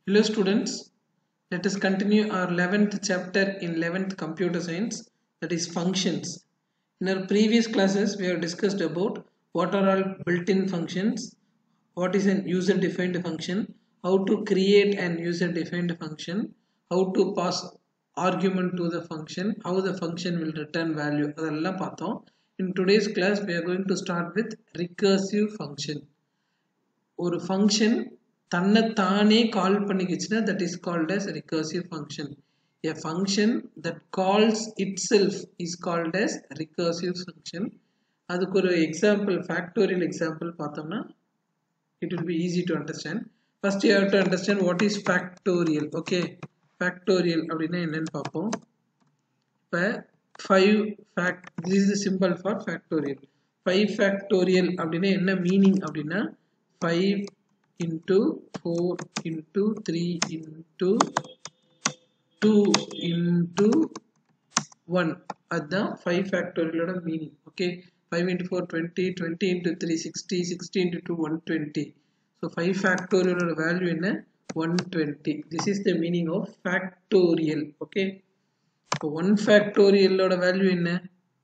Hello students, let us continue our 11th chapter in 11th computer science that is functions. In our previous classes we have discussed about what are all built-in functions, what is an user-defined function, how to create an user-defined function, how to pass argument to the function, how the function will return value அதெல்லாம் பார்த்தோம். In today's class we are going to start with recursive function. ஒரு function தன்னை தானே call பண்ணிக்கிச்சுன்னா that is called as recursive function a function that calls itself is called as recursive function அதுக்கு ஒரு example factorial example பார்த்தோம்னா it will be easy to understand first you have to understand what is factorial okay factorial அப்படின்னா என்னன்னு பார்ப்போம் இப்போ five fact this is simple for factorial five factorial அப்படின்னா என்ன meaning அப்படின்னா five into four into three into two into one அதுதான் five ஃபேக்டோரியலோட meaning okay five into four twenty twenty into three sixty sixty into two one twenty so five ஃபேக்டோரியலோட value என்ன one twenty this is the meaning of factorial okay இப்போ one ஃபேக்டோரியலோட value என்ன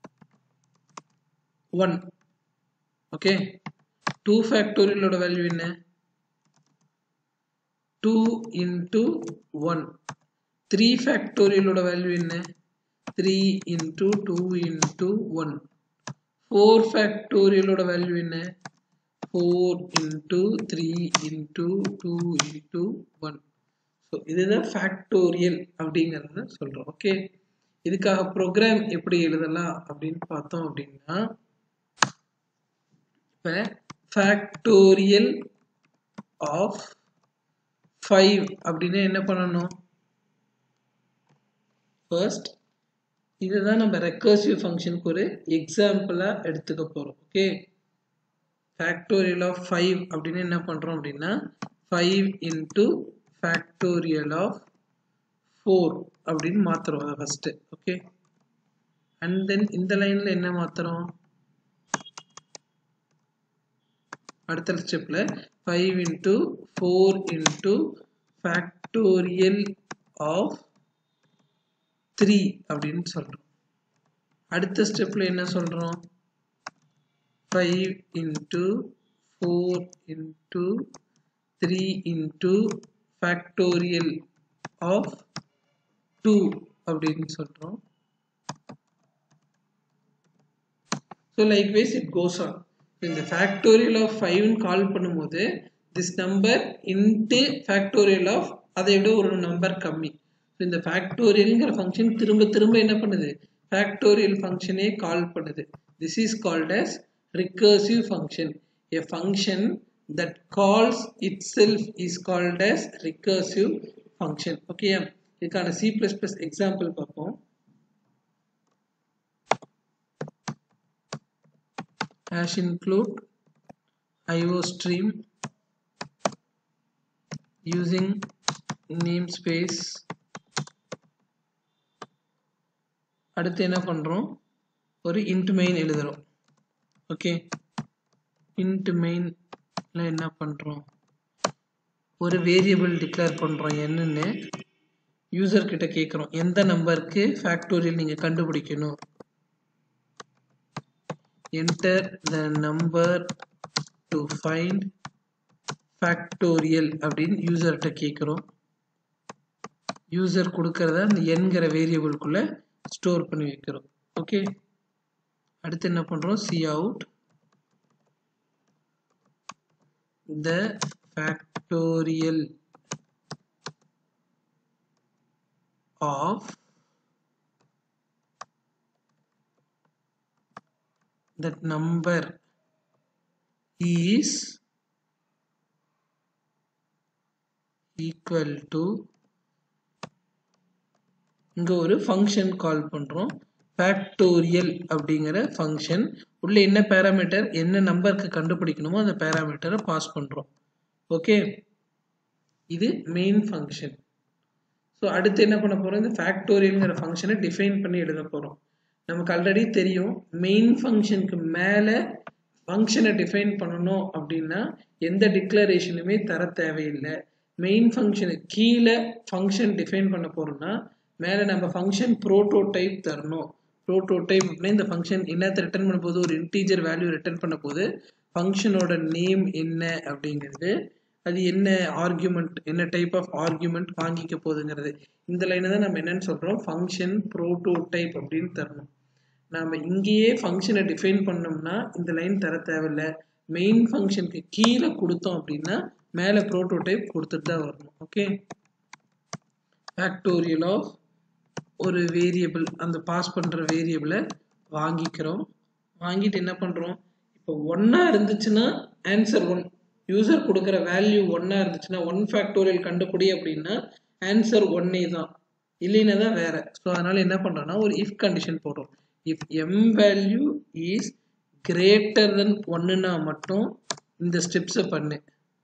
one okay two ஃபேக்டோரியலோட value என்ன two into one three ஃபேக்டோரியலோட value என்ன three into two into one four ஃபேக்டோரியலோட value என்ன four into three into two into one so இதுதான் ஃபேக்டோரியல் அப்படிங்கிறத சொல்கிறோம் ஓகே இதுக்காக ப்ரோக்ராம் எப்படி எழுதலாம் அப்படின்னு பார்த்தோம் அப்படின்னா இப்போ ஃபேக்டோரியல் ஆஃப் ஃபைவ் அப்படின்னா என்ன பண்ணணும் ஃபர்ஸ்ட் இதுதான் நம்ம ரெக்கர்சிவ் ஃபங்க்ஷனுக்கு ஒரு எக்ஸாம்பிளாக எடுத்துக்க போகிறோம் ஓகே ஃபேக்டோரியல் ஆஃப் ஃபைவ் அப்படின்னு என்ன பண்ணுறோம் அப்படின்னா five into factorial of four அப்படின்னு மாற்றுறோம் அதை ஃபஸ்ட்டு ஓகே அண்ட் தென் இந்த லைனில் என்ன மாற்றுறோம் அடுத்த ஸ்டெப்பில் five into four into factorial of three அப்படின்னு சொல்கிறோம் அடுத்த ஸ்டெப்பில் என்ன சொல்கிறோம் five into four into three into factorial of two அப்படின்னு சொல்கிறோம் so like wise it goes on இந்த ஃபேக்டோரியல் ஆஃப் ஃபைவ்னு கால் பண்ணும்போது this number into factorial of அதை விட ஒரு நம்பர் கம்மி ஸோ இந்த ஃபேக்டோரியல்ங்கிற ஃபங்க்ஷன் திரும்ப திரும்ப என்ன பண்ணுது ஃபேக்டோரியல் ஃபங்க்ஷனே கால் பண்ணுது this is called as recursive function a function that calls itself is called as recursive function okay இதுக்கான சி ப்ளஸ் ப்ளஸ் எக்ஸாம்பிள் பார்ப்போம் hash include IO stream using namespace அடுத்து என்ன பண்ணுறோம் ஒரு இன்ட் மெயின் எழுதுகிறோம் okay int மெயினில் என்ன பண்ணுறோம் ஒரு வேரியபிள் டிக்ளேர் பண்ணுறோம் என்னன்னு யூசர் கிட்ட கேட்குறோம் எந்த நம்பருக்கு ஃபேக்டோரியல் நீங்கள் கண்டுபிடிக்கணும் enter the number to find factorial அப்படின்னு யூசர்கிட்ட கேட்குறோம் யூசர் கொடுக்கறத அந்த என்கிற வேரியபிள்குள்ள ஸ்டோர் பண்ணி வைக்கிறோம் ஓகே அடுத்து என்ன பண்ணுறோம் C out the factorial of that number is equal to இங்க ஒரு ஃபங்க்ஷன் கால் பண்றோம் ஃபேக்டோரியல் அப்படிங்கிற ஃபங்க்ஷன் உள்ள என்ன பேராமீட்டர் என்ன நம்பருக்கு கண்டுபிடிக்கணுமோ அந்த பேராமீட்டரை பாஸ் பண்றோம் ஓகே இது மெயின் ஃபங்க்ஷன் ஸோ அடுத்து என்ன பண்ண போறோம் இந்த ஃபேக்டோரியல்ங்கிற ஃபங்க்ஷனை டிஃபைன் பண்ணி எழுத போறோம் நமக்கு ஆல்ரெடி தெரியும் மெயின் ஃபங்க்ஷனுக்கு மேலே ஃபங்க்ஷனை டிஃபைன் பண்ணணும் அப்படின்னா எந்த டிக்ளரேஷனுமே தர தேவையில்லை மெயின் ஃபங்க்ஷனுக்கு கீழே ஃபங்க்ஷன் டிஃபைன் பண்ண போகிறோம்னா மேலே நம்ம ஃபங்க்ஷன் ப்ரோட்டோடைப் தரணும் ப்ரோட்டோடைப் அப்படின்னா இந்த ஃபங்க்ஷன் என்னத்தை ரிட்டர்ன் பண்ண போது ஒரு இன்டீஜர் வேல்யூ ரிட்டர்ன் பண்ண போது ஃபங்க்ஷனோட நேம் என்ன அப்படிங்கிறது அது என்ன ஆர்குமெண்ட் என்ன டைப் ஆஃப் ஆர்குமெண்ட் வாங்கிக்க போகுதுங்கிறது இந்த லைனை தான் நம்ம என்னன்னு சொல்கிறோம் ஃபங்க்ஷன் ப்ரோட்டோடைப் அப்படின்னு தரணும் நாம் இங்கேயே ஃபங்க்ஷனை டிஃபைன் பண்ணோம்னா இந்த லைன் தர தேவையில்ல மெயின் ஃபங்க்ஷனுக்கு கீழே கொடுத்தோம் அப்படின்னா மேலே ப்ரோட்டோடைப் கொடுத்துட்டு தான் வரணும் ஓகே ஃபேக்டோரியல் ஆஃப் ஒரு வேரியபிள் அந்த பாஸ் பண்ணுற வேரியபிளை வாங்கிக்கிறோம் வாங்கிட்டு என்ன பண்ணுறோம் இப்போ ஒன்றா இருந்துச்சுன்னா ஆன்சர் ஒன் யூசர் கொடுக்குற வேல்யூ ஒன்றா இருந்துச்சுன்னா ஒன் ஃபேக்டோரியல் கண்டுபிடி அப்படின்னா ஆன்சர் ஒன்னே தான் இல்லைன்னா தான் வேற ஸோ அதனால் என்ன பண்ணுறோன்னா ஒரு இஃப் கண்டிஷன் போடுறோம் if M value is greater then ஒன்றுனா மட்டும் இந்த ஸ்டெப்ஸை பண்ணு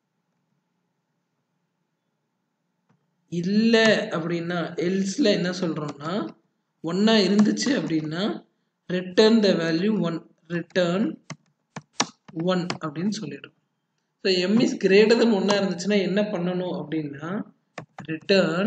இல்லை அப்படின்னா எல்ஸில் என்ன சொல்கிறோம்னா ஒன்றா இருந்துச்சு அப்படின்னா return the value one return one அப்படின்னு சொல்லிடும் so M is greater then ஒன்றா இருந்துச்சுன்னா என்ன பண்ணணும் அப்படின்னா ரிட்டர்ன்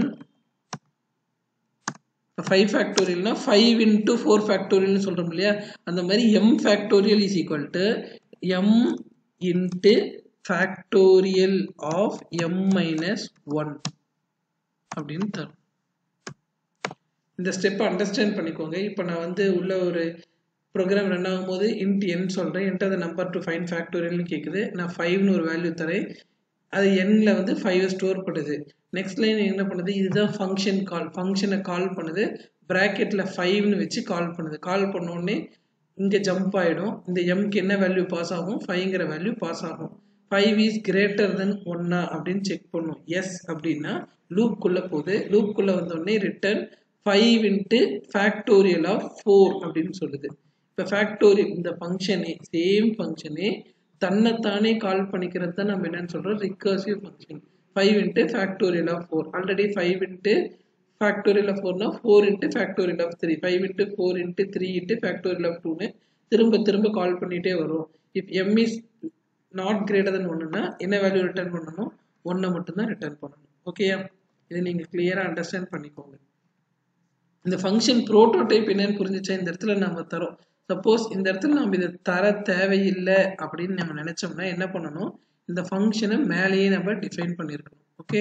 ஃபைவ் ஃபேக்டோரியல்னா ஃபைவ் இன்ட்டு ஃபோர் ஃபேக்டோரியல்னு சொல்கிறோம் இல்லையா அந்த மாதிரி M factorial is equal to M into factorial of M minus one அப்படின்னு தரும் இந்த ஸ்டெப்பை அண்டர்ஸ்டாண்ட் பண்ணிக்கோங்க இப்போ நான் வந்து உள்ள ஒரு ப்ரோக்ராம் ரன் ஆகும்போது இன்ட் என் சொல்கிறேன் என்ட் அந்த நம்பர் டு ஃபைன் ஃபேக்டோரியல்னு கேட்குது நான் ஃபைவ்னு ஒரு வேல்யூ தரேன் அது எண்ணில் வந்து ஃபைவ் ஸ்டோர் பண்ணுது நெக்ஸ்ட் லைன் என்ன பண்ணுது இதுதான் ஃபங்க்ஷன் கால் ஃபங்க்ஷனை கால் பண்ணுது ப்ராக்கெட்டில் ஃபைவ்னு வச்சு கால் பண்ணுது கால் பண்ணோடனே இங்கே ஜம்ப் ஆகிடும் இந்த எம்க்கு என்ன வேல்யூ பாஸ் ஆகும் ஃபைவ்ங்கிற வேல்யூ பாஸ் ஆகும் ஃபைவ் இஸ் கிரேட்டர் தென் ஒன்னா அப்படின்னு செக் பண்ணும் எஸ் அப்படின்னா லூப்குள்ளே போகுது லூப்குள்ளே வந்தோடனே return five into factorial of four அப்படின்னு சொல்லுது இப்போ ஃபேக்டோரியல் இந்த ஃபங்க்ஷனே சேம் ஃபங்க்ஷனே தன்னைத்தானே கால் பண்ணிக்கிறது தான் நம்ம என்னன்னு சொல்கிறோம் recursive function five into factorial of four already five into factorial of ஃபோர்னா four into factorial of three five into four into three into factorial of டூன்னு திரும்ப திரும்ப கால் பண்ணிகிட்டே வரும் if M is not greater then ஒன்றுனா என்ன value return பண்ணணும் ஒன்றை மட்டும்தான் ரிட்டர்ன் பண்ணணும் ஓகேயா இதை நீங்கள் கிளியராக அண்டர்ஸ்டாண்ட் பண்ணிக்கோங்க இந்த ஃபங்க்ஷன் ப்ரோட்டோடைப் என்னன்னு புரிஞ்சிச்சா இந்த இடத்துல நம்ம தரோம் சப்போஸ் இந்த இடத்துல நம்ம இதை தர தேவையில்லை அப்படின்னு நம்ம நினைச்சோம்னா என்ன பண்ணணும் இந்த ஃபங்க்ஷனை மேலேயே நம்ம டிஃபைன் பண்ணியிருக்கணும் ஓகே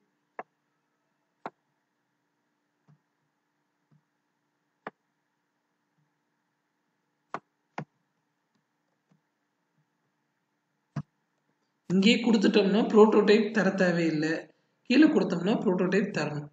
இங்கேயே கொடுத்துட்டோம்னா ப்ரோட்டோடைப் தர தேவையில்லை கீழே கொடுத்தோம்னா ப்ரோட்டோடைப் தரணும்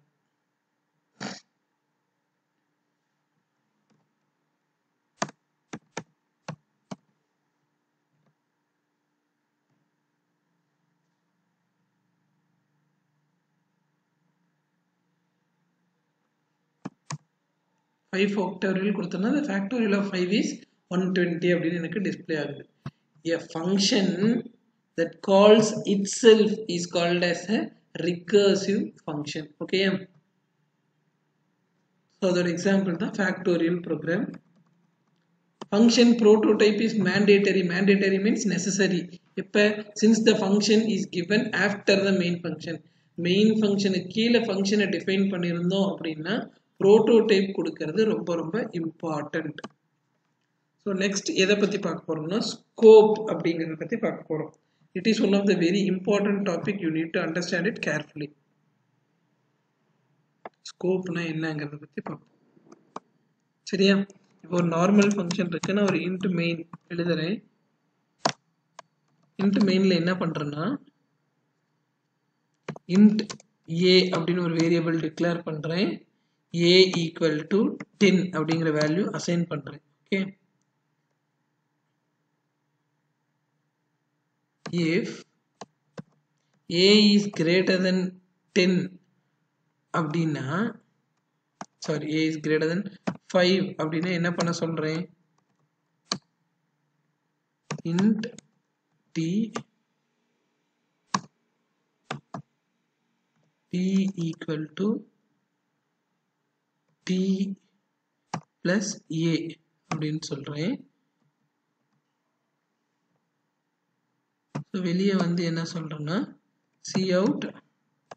ஃபைவ் ஃபேக்டோரியல் கொடுத்தோம்னா the factorial of 5 is 120 அப்படின்னு எனக்கு டிஸ்பிளே ஆகுது a function that calls itself is called as a recursive function okay so அதோட எக்ஸாம்பிள் தான் factorial program function prototype is mandatory mandatory means necessary இப்ப since the function is given after the main function main ஃபங்க்ஷனுக்கு கீழே ஃபங்க்ஷனை define பண்ணியிருந்தோம் அப்படின்னா prototype கொடுக்கறது ரொம்ப ரொம்ப இம்பார்ட்டண்ட் ஸோ நெக்ஸ்ட் எதை பற்றி பார்க்க போகிறோம்னா ஸ்கோப் அப்படிங்கிறத பற்றி பார்க்க போகிறோம் it is one of the very important topic you need to understand it carefully ஸ்கோப்னா என்னங்கிறத பற்றி பார்ப்போம் சரியா இப்போ ஒரு நார்மல் ஃபங்க்ஷன் இருக்கு நான் ஒரு இன்ட் மெயின் எழுதுறேன் இன்ட் மெயினில் என்ன பண்ணுறேன்னா இன்ட் ஏ அப்படின்னு ஒரு வேரியபிள் டிக்ளேர் பண்ணுறேன் ஏ ஈக்குவல் டு டென் அப்படிங்கிற வேல்யூ அசைன் பண்ணுறேன் okay if a is greater than 10 அப்படின்னா sorry a is greater than 5 அப்படின்னா என்ன பண்ண சொல்றேன் int t t equal to t plus a அப்படின்னு சொல்றேன் ஸோ வெளியே வந்து என்ன சொல்கிறேன்னா சி அவுட்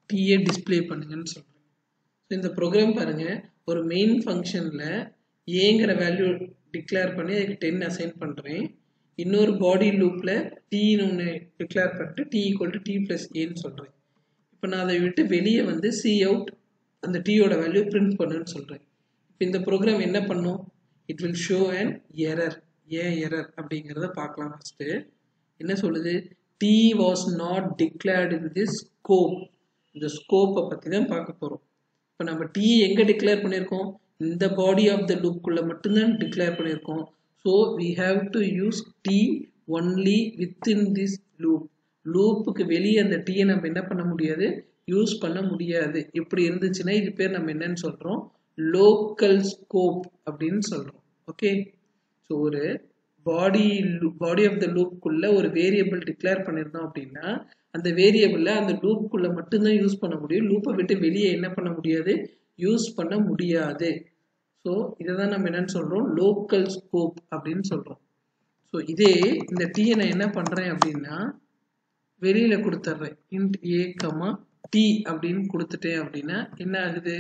டீயை டிஸ்பிளே பண்ணுங்கன்னு சொல்கிறேன் ஸோ இந்த ப்ரோக்ராம் பாருங்கள் ஒரு மெயின் ஃபங்க்ஷனில் ஏங்கிற வேல்யூ டிக்ளேர் பண்ணி அதுக்கு டென் அசைன் பண்ணுறேன் இன்னொரு பாடி லூப்பில் டீன்னு ஒன்று டிக்ளேர் பண்ணிட்டு D equal to D plus ஏன்னு சொல்கிறேன் இப்போ நான் அதை விட்டு வெளியே வந்து சி அவுட் அந்த டீயோட வேல்யூ பிரிண்ட் பண்ணுன்னு சொல்கிறேன் இப்போ இந்த ப்ரோக்ராம் என்ன பண்ணும் it will show and error ஏன் எரர் அப்படிங்கிறத பார்க்கலாம் ஃபஸ்ட்டு என்ன சொல்லுது D was not declared in this scope இந்த ஸ்கோப்பை பற்றி தான் பார்க்க போகிறோம் இப்போ நம்ம டி எங்கே டிக்ளேர் பண்ணியிருக்கோம் இந்த பாடி ஆஃப் த லூப்புக்குள்ளே மட்டும்தான் டிக்ளேர் பண்ணியிருக்கோம் so we have to use D only within this loop லூப்புக்கு வெளியே அந்த டீயை நம்ம என்ன பண்ண முடியாது யூஸ் பண்ண முடியாது இப்படி இருந்துச்சுன்னா இது பேர் நம்ம என்னன்னு சொல்கிறோம் லோக்கல் ஸ்கோப் அப்படின்னு சொல்கிறோம் ஓகே ஸோ ஒரு பாடி பாடி ஆஃப் த லூப்புக்குள்ளே ஒரு வேரியபிள் டிக்ளேர் பண்ணியிருந்தோம் அப்படின்னா அந்த வேரியபிளில் அந்த லூப்புக்குள்ளே மட்டும்தான் யூஸ் பண்ண முடியும் லூப்பை விட்டு வெளியே என்ன பண்ண முடியாது யூஸ் பண்ண முடியாது ஸோ இதை தான் நம்ம என்னன்னு சொல்கிறோம் லோக்கல் ஸ்கோப் அப்படின்னு சொல்கிறோம் ஸோ இதே இந்த டீயை நான் என்ன பண்ணுறேன் அப்படின்னா வெளியில் கொடுத்துட்றேன் இன்ட் ஏ கமா டி அப்படின்னு கொடுத்துட்டேன் அப்படின்னா என்ன ஆகுது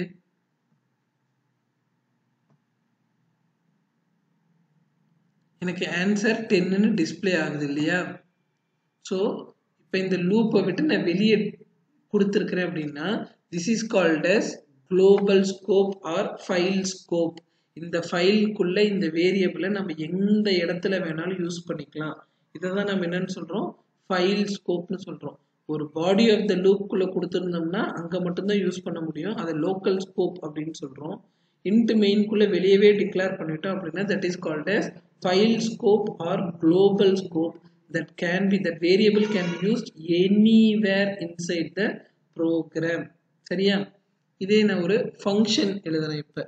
எனக்கு ஆன்சர் டென்னு டிஸ்பிளே ஆகுது இல்லையா ஸோ இப்போ இந்த லூப்பை விட்டு நான் வெளியே கொடுத்துருக்குறேன் அப்படின்னா this is called as global scope or file scope இந்த ஃபைலுக்குள்ள இந்த வேரியபிளை நம்ம எந்த இடத்துல வேணாலும் யூஸ் பண்ணிக்கலாம் இதை தான் நம்ம என்னன்னு சொல்கிறோம் ஃபைல் ஸ்கோப்னு சொல்கிறோம் ஒரு பாடி ஆஃப் த லூப்புக்குள்ளே கொடுத்துருந்தோம்னா அங்கே மட்டும்தான் யூஸ் பண்ண முடியும் அதை லோக்கல் ஸ்கோப் அப்படின்னு சொல்கிறோம் இன்ட் மெயின்குள்ளே வெளியவே டிக்ளேர் பண்ணிட்டோம் அப்படின்னா that is called as file scope or global scope that can be that variable can be used anywhere inside the program சரியா இதே நான் ஒரு ஃபங்க்ஷன் எழுதுறேன் இப்ப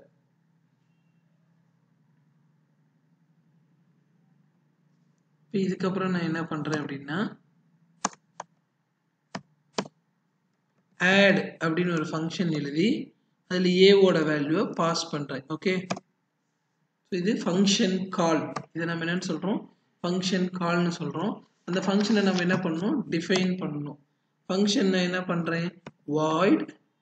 இப்போ இதுக்கப்புறம் நான் என்ன பண்றேன் அப்படின்னா ஆட் அப்படின்னு ஒரு ஃபங்க்ஷன் எழுதி அதில் ஏவோட வேல்யூவை பாஸ் பண்ணுறேன் ஓகே ஸோ இது ஃபங்க்ஷன் கால் இதை நம்ம என்னன்னு சொல்கிறோம் ஃபங்க்ஷன் கால்னு சொல்கிறோம் அந்த ஃபங்க்ஷனை நம்ம என்ன பண்ணணும் டிஃபைன் பண்ணணும் ஃபங்க்ஷன் நான் என்ன பண்ணுறேன் வாய்ட்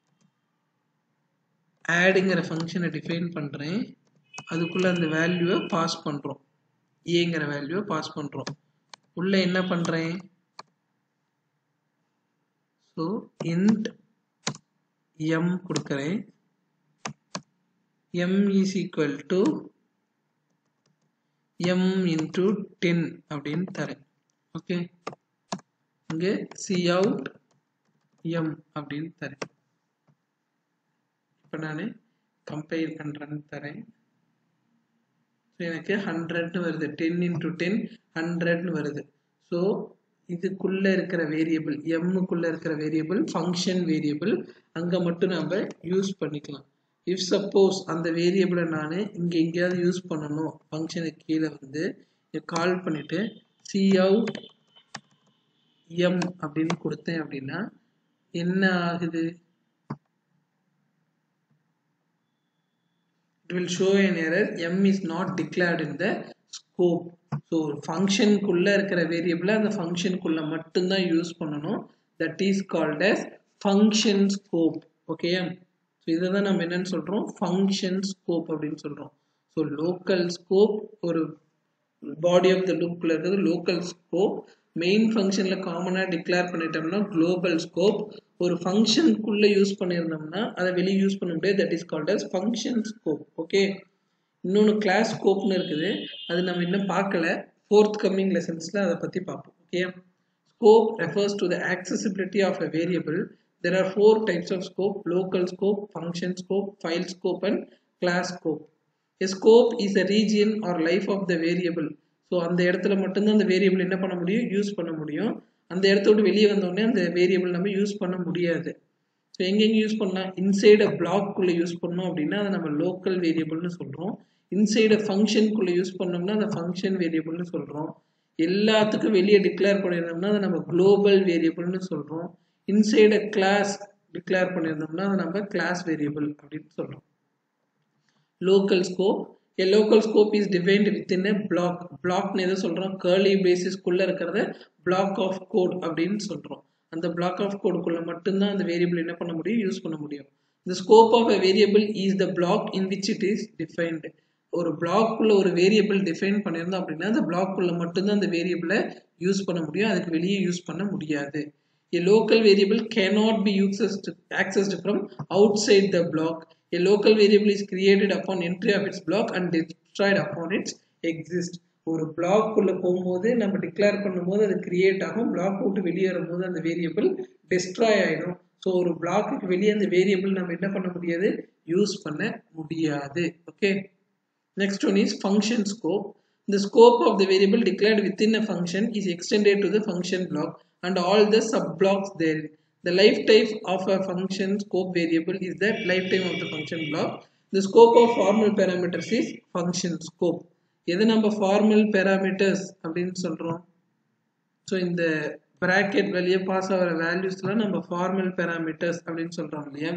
ஆடுங்கிற ஃபங்க்ஷனை டிஃபைன் பண்ணுறேன் அதுக்குள்ளே அந்த வேல்யூவை பாஸ் பண்ணுறோம் ஏங்கிற வேல்யூவை பாஸ் பண்ணுறோம் உள்ளே என்ன பண்ணுறேன் ஸோ இன்ட் எம் கொடுக்குறேன் M is equal to M into ten அப்படின்னு தரேன் ஓகே இங்கே சி அவுட் எம் அப்படின்னு தரேன் இப்போ நான் கம்பைல் பண்ணுறேன்னு தரேன் ஸோ எனக்கு ஹண்ட்ரட்னு வருது டென் இன்ட்டு டென் ஹண்ட்ரட்னு வருது ஸோ இதுக்குள்ளே இருக்கிற வேரியபிள் எம்முக்குள்ளே இருக்கிற வேரியபிள் ஃபங்க்ஷன் வேரியபிள் அங்கே மட்டும் நம்ம யூஸ் பண்ணிக்கலாம் இஃப் சப்போஸ் அந்த வேரியபிளை நான் இங்கே எங்கேயாவது யூஸ் பண்ணணும் ஃபங்க்ஷனுக்கு கீழே வந்து கால் பண்ணிவிட்டு சி அவுட் எம் அப்படின்னு கொடுத்தேன் அப்படின்னா என்ன ஆகுது it will show an error m is not declared in the scope so ஒரு ஃபங்க்ஷனுக்குள்ளே இருக்கிற வேரியபிளை அந்த ஃபங்க்ஷனுக்குள்ளே மட்டும்தான் யூஸ் பண்ணணும் that is called as function scope ஓகேயா ஸோ இதை தான் நம்ம என்னன்னு சொல்கிறோம் ஃபங்க்ஷன் ஸ்கோப் அப்படின்னு சொல்கிறோம் ஸோ லோக்கல் ஸ்கோப் ஒரு பாடி ஆஃப் த லுக்கில் இருக்கிறது லோக்கல் ஸ்கோப் மெயின் ஃபங்க்ஷனில் காமனாக டிக்ளேர் பண்ணிட்டோம்னா குளோபல் ஸ்கோப் ஒரு ஃபங்க்ஷனுக்குள்ளே யூஸ் பண்ணியிருந்தோம்னா அதை வெளியே யூஸ் பண்ண முடியாது that is called as function scope okay இன்னொன்று கிளாஸ் ஸ்கோப்னு இருக்குது அது நம்ம இன்னும் பார்க்கல ஃபோர்த் கம்மிங் லெசன்ஸில் அதை பற்றி பார்ப்போம் okay scope refers to the accessibility of a variable there are four types of scope local scope function scope file scope and class scope A scope is a region or life of the variable so அந்த இடத்துல மட்டும்தான் அந்த variable என்ன பண்ண முடியும் use பண்ண முடியும் அந்த இடத்த விட்டு வெளியே வந்தோடனே அந்த வேரியபிள் நம்ம யூஸ் பண்ண முடியாது ஸோ எங்கெங்கே யூஸ் பண்ணலாம் இன்சைடு பிளாக்குள்ளே யூஸ் பண்ணோம் அப்படின்னா அதை நம்ம லோக்கல் வேரியபிள்னு சொல்கிறோம் இன்சைடு ஃபங்க்ஷனுக்குள்ளே யூஸ் பண்ணோம்னா அதை ஃபங்க்ஷன் வேரியபிள்னு சொல்கிறோம் எல்லாத்துக்கும் வெளியே டிக்ளேர் பண்ணியிருந்தோம்னா அதை நம்ம குளோபல் வேரியபிள்னு சொல்கிறோம் இன்சைடு கிளாஸ் டிக்ளேர் பண்ணியிருந்தோம்னா அதை நம்ம கிளாஸ் வேரியபிள் அப்படின்னு சொல்கிறோம் local scope a local scope is defined within a block block எதை சொல்றோம் curly braces குள்ள இருக்கிறத block of code அப்படின்னு சொல்றோம் அந்த பிளாக் ஆஃப் கோடுக்குள்ள மட்டும்தான் அந்த வேரியபிள் என்ன பண்ண முடியும் யூஸ் பண்ண முடியும் the scope of a variable is the block in which it is defined ஒரு பிளாக்குள்ள ஒரு வேரியபிள் டிஃபைன் பண்ணியிருந்தோம் அப்படின்னா அந்த பிளாக்குள்ள மட்டும்தான் அந்த வேரியபிளை யூஸ் பண்ண முடியும் அதுக்கு வெளியே யூஸ் பண்ண முடியாது a local variable cannot be accessed, accessed from outside the block a local variable is created upon entry of its block and destroyed upon its exist ஒரு பிளாக் உள்ள போகும்போது நம்ம டிக்ளேர் பண்ணும்போது அது கிரியேட் ஆகும் பிளாக் விட்டு வெளியே வரும்போது அந்த வேரியபிள் டெஸ்ட்ராய் ஆயிடும் ஸோ ஒரு பிளாக்குக்கு வெளியே அந்த வேரியபிள் நம்ம என்ன பண்ண முடியாது யூஸ் பண்ண முடியாது okay next one is function scope The scope of the variable declared within a function is extended to the function block and all the subblocks therein. The lifetime of a function scope variable is the lifetime of the function block. The scope of formal parameters is function scope. எது நம்ம formal parameters அப்படின்னு சொல்கிறோம் so இந்த bracket வெளியே pass ஆகிற வேல்யூஸ்லாம் நம்ம formal parameters அப்படின்னு சொல்கிறோம் இல்லையா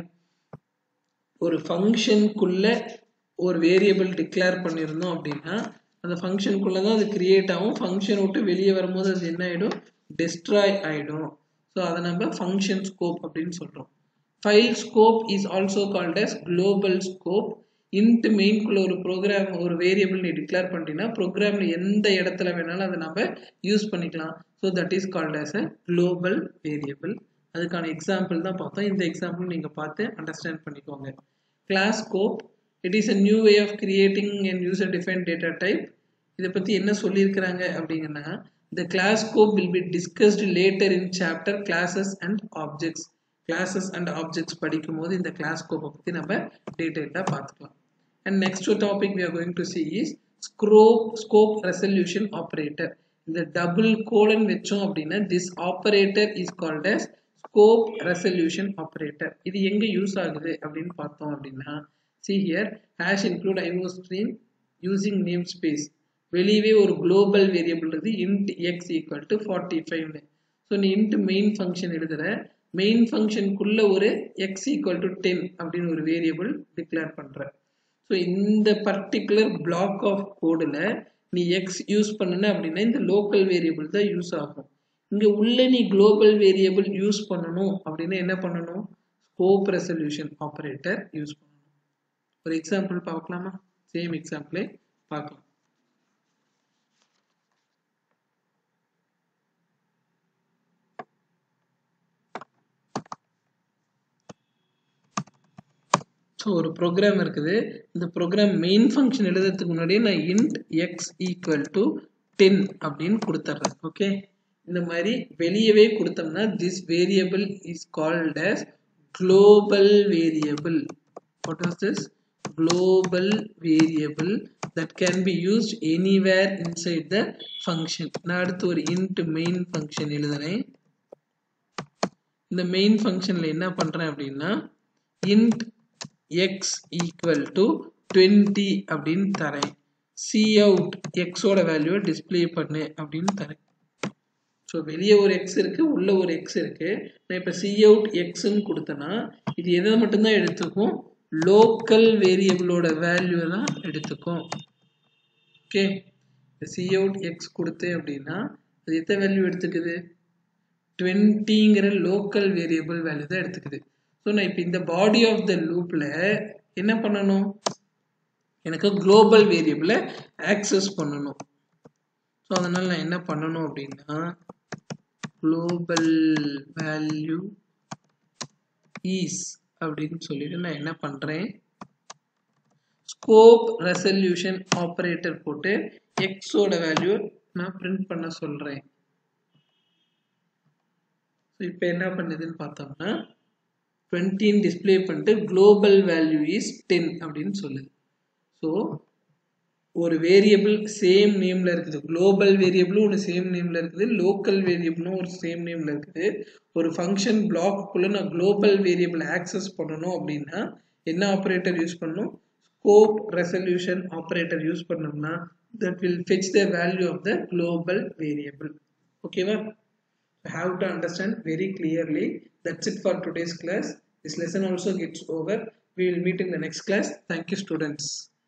ஒரு ஃபங்க்ஷனுக்குள்ள ஒரு வேரியபிள் டிக்ளேர் பண்ணியிருந்தோம் அப்படின்னா அந்த ஃபங்க்ஷனுக்குள்ளே தான் அது கிரியேட் ஆகும் ஃபங்க்ஷன் விட்டு வெளியே வரும்போது அது என்ன ஆகிடும் டெஸ்ட்ராய் ஆகிடும் ஸோ அதை நம்ம ஃபங்க்ஷன் ஸ்கோப் அப்படின்னு சொல்கிறோம் file scope is also called as global scope int மெயின்குள்ள ஒரு ப்ரோக்ராம் ஒரு வேரியபிள் நீ டிக்ளேர் பண்ணிட்டீங்கன்னா ப்ரோக்ராமில் எந்த இடத்துல வேணாலும் அதை நம்ம யூஸ் பண்ணிக்கலாம் so that is called as a global variable அதுக்கான எக்ஸாம்பிள் தான் பார்த்தோம் இந்த எக்ஸாம்பிள் நீங்கள் பார்த்து அண்டர்ஸ்டாண்ட் பண்ணிக்கோங்க class scope it is a new way of creating and user define data type இதை பற்றி என்ன சொல்லியிருக்கிறாங்க அப்படிங்கன்னா the class scope will be discussed later in chapter classes and objects classes and objects படிக்கும் போது இந்த class scope பற்றி நம்ம டீட்டெயிலாக பார்த்துக்கலாம் and next topic we are going to see is scope scope resolution operator இந்த டபுள் கோலன் வச்சோம் அப்படின்னா this operator is called as scope resolution operator இது எங்க யூஸ் ஆகுது அப்படின்னு பார்த்தோம் அப்படின்னா see here hash include IO stream using namespace வெளியவே ஒரு குளோபல் வேரியபிள் இருக்கு int X equal to forty ஃபைவ்னு ஸோ நீ இன்ட் மெயின் ஃபங்க்ஷன் எழுதுற மெயின் ஃபங்க்ஷனுக்குள்ள ஒரு எக்ஸ் ஈக்குவல் டு டென் அப்படின்னு ஒரு வேரியபிள் டிக்ளேர் பண்ற ஸோ இந்த பர்டிகுலர் பிளாக் ஆஃப் கோடில் நீ எக்ஸ் யூஸ் பண்ணுன அப்படின்னா இந்த லோக்கல் வேரியபிள் தான் யூஸ் ஆகும் இங்கே உள்ள நீ குளோபல் வேரியபிள் யூஸ் பண்ணணும் அப்படின்னா என்ன பண்ணணும் ஸ்கோப் ரெசல்யூஷன் ஆப்ரேட்டர் யூஸ் பண்ணணும் ஒரு எக்ஸாம்பிள் பார்க்கலாமா சேம் எக்ஸாம்பிளே பார்க்கலாம் ஸோ ஒரு ப்ரோக்ராம் இருக்குது இந்த ப்ரோக்ராம் மெயின் ஃபங்க்ஷன் எழுதுறதுக்கு முன்னாடியே நான் int X equal to ten அப்படின்னு கொடுத்துட்றேன் ஓகே இந்த மாதிரி வெளியவே கொடுத்தோம்னா this variable is called as global variable what was this global variable that can be used anywhere inside the function நான் அடுத்து ஒரு int main function எழுதுறேன் இந்த மெயின் ஃபங்க்ஷனில் என்ன பண்ணுறேன் அப்படின்னா int x equal to 20 அப்படின்னு தரேன் சி அவுட் எக்ஸோட வேல்யூவை டிஸ்பிளே பண்ணு அப்படின்னு தரேன் ஸோ வெளியே ஒரு எக்ஸ் இருக்கு உள்ள ஒரு எக்ஸ் இருக்கு நான் இப்போ சி அவுட் எக்ஸ்ன்னு கொடுத்தேன்னா இது எதை மட்டும்தான் எடுத்துக்கும் லோக்கல் வேரியபிளோட வேல்யூ தான் எடுத்துக்கும் ஓகே சி அவுட் எக்ஸ் கொடுத்தேன் அப்படின்னா அது எத்தனை வேல்யூ எடுத்துக்குது டுவெண்ட்டிங்கிற லோக்கல் வேரியபிள் வேல்யூ தான் எடுத்துக்குது ஸோ நான் இப்போ இந்த பாடி ஆஃப் த லூப்பில் என்ன பண்ணணும் எனக்கு குளோபல் வேரியபிளை ஆக்சஸ் பண்ணணும் ஸோ அதனால் நான் என்ன பண்ணணும் அப்படின்னா குளோபல் வேல்யூ ஈஸ் அப்படின்னு சொல்லிட்டு நான் என்ன பண்ணுறேன் ஸ்கோப் ரெசல்யூஷன் ஆப்ரேட்டர் போட்டு எக்ஸோட வேல்யூ நான் பிரிண்ட் பண்ண சொல்கிறேன் ஸோ இப்போ என்ன பண்ணுதுன்னு பார்த்தோம்னா டுவெண்ட்டின்னு டிஸ்பிளே பண்ணிட்டு குளோபல் வேல்யூ இஸ் டென் அப்படின்னு சொல்லுது ஸோ ஒரு வேரியபிள் சேம் நேமில் இருக்குது குளோபல் வேரியபிளும் ஒரு சேம் நேமில் இருக்குது லோக்கல் வேரியபிளும் ஒரு சேம் நேமில் இருக்குது ஒரு ஃபங்க்ஷன் பிளாக்குள்ளே நான் குளோபல் வேரியபிள் ஆக்சஸ் பண்ணணும் அப்படின்னா என்ன ஆப்ரேட்டர் யூஸ் பண்ணணும் ஸ்கோப் ரெசல்யூஷன் ஆப்ரேட்டர் யூஸ் பண்ணோம்னா that will fetch the value of the global variable ஓகேவா have to understand very clearly that's it for today's class this lesson also gets over we will meet in the next class thank you students